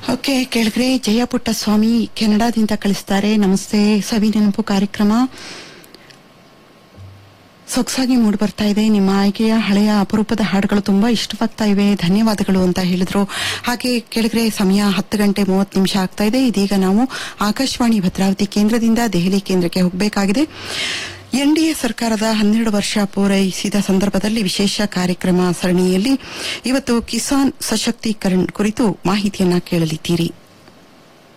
okay ಕೇಳಿದ್ರೆ ಜಯ ಪುಟ್ಟಸ್ವಾಮಿ ಕೆನಡಾದಿಂದ ಕಳಿಸ್ತಾರೆ ನಮಸ್ತೆ ಸವಿ ನೆನಪು ಕಾರ್ಯಕ್ರಮ ಸೊಗಸಾಗಿ ಮೂಡಿ ಬರ್ತಾ ಇದೆ ನಿಮ್ಮ ಆಯ್ಕೆಯ ಹಳೆಯ ಅಪರೂಪದ ಹಾಡುಗಳು ತುಂಬಾ ಇಷ್ಟವಾಗ್ತಾ ಇವೆ ಧನ್ಯವಾದಗಳು ಅಂತ ಹೇಳಿದ್ರು ಹಾಗೆ ಕೇಳಿದ್ರೆ ಸಮಯ ಹತ್ತು ಗಂಟೆ ಮೂವತ್ತು ನಿಮಿಷ ಆಗ್ತಾ ಇದೆ ಇದೀಗ ನಾವು ಆಕಾಶವಾಣಿ ಭದ್ರಾವತಿ ಕೇಂದ್ರದಿಂದ ದೆಹಲಿ ಕೇಂದ್ರಕ್ಕೆ ಹೋಗಬೇಕಾಗಿದೆ ಎನ್ಡಿಎ ಸರ್ಕಾರದ ಹನ್ನೆರಡು ವರ್ಷ ಪೂರೈಸಿದ ಸಂದರ್ಭದಲ್ಲಿ ವಿಶೇಷ ಕಾರ್ಯಕ್ರಮ ಸರಣಿಯಲ್ಲಿ ಇವತ್ತು ಕಿಸಾನ್ ಸಶಕ್ತೀಕರಣ ಕುರಿತು ಮಾಹಿತಿಯನ್ನ ಕೇಳಲಿದ್ದೀರಿ